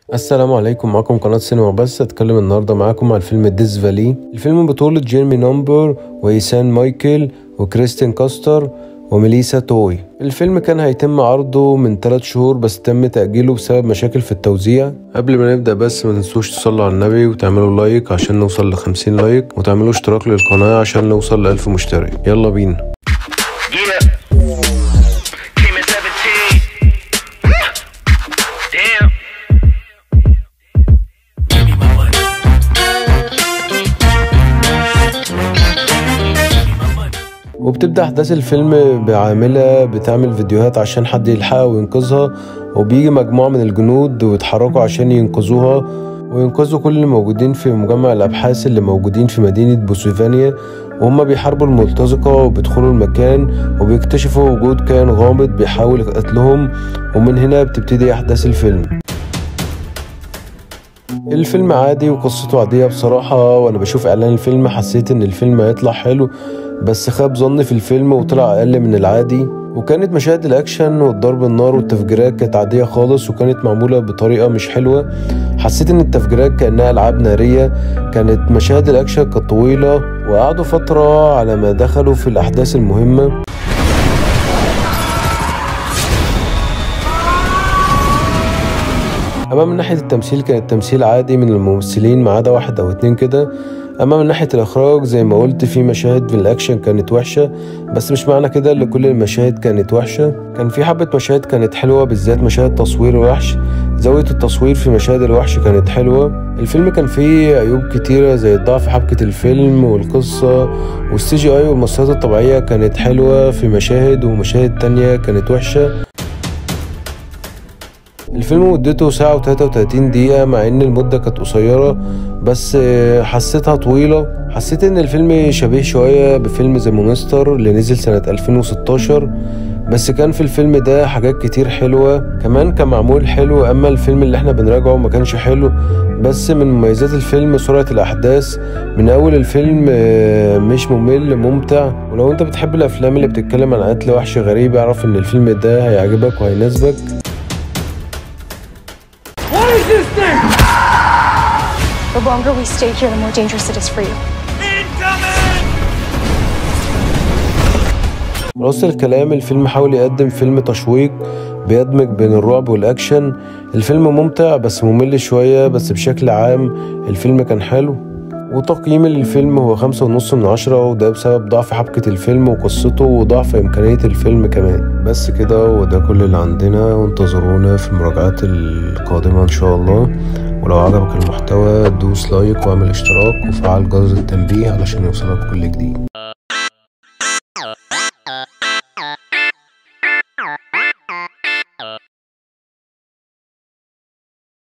السلام عليكم معكم قناة سينما بس هتكلم النهاردة معاكم عن فيلم ديز فالي الفيلم بطولة جيرمي نمبر وإيسان مايكل وكريستين كاستر وميليسا توي الفيلم كان هيتم عرضه من 3 شهور بس تم تأجيله بسبب مشاكل في التوزيع قبل ما نبدأ بس ما تنسوش تصلوا على النبي وتعملوا لايك عشان نوصل ل 50 لايك وتعملوا اشتراك للقناة عشان نوصل ل 1000 مشترك يلا بينا Yeah. Came in 17. Damn. وبتبدأ أحداث الفيلم بعاملة بتعمل فيديوهات عشان حد يلحقها وينقذها وبيجي مجموعة من الجنود ويتحركوا عشان ينقذوها وينقذوا كل اللي موجودين في مجمع الأبحاث اللي موجودين في مدينة بوسيفانيا وهم بيحاربوا المرتزقة وبيدخلوا المكان وبيكتشفوا وجود كائن غامض بيحاول قتلهم ومن هنا بتبتدي أحداث الفيلم الفيلم عادي وقصته عادية بصراحة وأنا بشوف إعلان الفيلم حسيت إن الفيلم هيطلع حلو بس خاب ظني في الفيلم وطلع أقل من العادي وكانت مشاهد الأكشن والضرب النار والتفجيرات كانت عادية خالص وكانت معمولة بطريقة مش حلوة حسيت إن التفجيرات كأنها ألعاب نارية كانت مشاهد الأكشن كانت طويلة وقعدوا فترة على ما دخلوا في الأحداث المهمة اما من ناحيه التمثيل كان التمثيل عادي من الممثلين ما عدا واحد او اتنين كده اما من ناحيه الاخراج زي ما قلت في مشاهد من الاكشن كانت وحشه بس مش معنى كده ان كل المشاهد كانت وحشه كان في حبه مشاهد كانت حلوه بالذات مشاهد تصوير الوحش زاويه التصوير في مشاهد الوحش كانت حلوه الفيلم كان فيه عيوب كتيره زي الضعف في حبكه الفيلم والقصه والسي جي اي والمصطلحات الطبيعيه كانت حلوه في مشاهد ومشاهد تانية كانت وحشه الفيلم مدته ساعة و33 دقيقة مع إن المدة كانت قصيرة بس آه، حسيتها طويلة حسيت إن الفيلم شبيه شوية بفيلم ذا مونستر اللي نزل سنة 2016 بس كان في الفيلم ده حاجات كتير حلوة كمان كان معمول حلو أما الفيلم اللي احنا بنراجعه ما كانش حلو بس من مميزات الفيلم سرعة الأحداث من أول الفيلم آه، مش ممل ممتع ولو انت بتحب الأفلام اللي بتتكلم عن قتل وحش غريب اعرف إن الفيلم ده هيعجبك وهيناسبك The longer we stay here, the more dangerous it is for you. خلاص الكلام الفيلم حاول يقدم فيلم تشويق بيدمج بين الرعب والأكشن الفيلم ممتع بس ممل شوية بس بشكل عام الفيلم كان حلو وتقييمي للفيلم هو خمسة ونص من عشرة وده بسبب ضعف حبكة الفيلم وقصته وضعف إمكانية الفيلم كمان بس كده وده كل اللي عندنا وانتظرونا في المراجعات القادمة إن شاء الله ولو عجبك المحتوى دوس لايك واعمل اشتراك وفعل جرس التنبيه علشان يوصلك كل جديد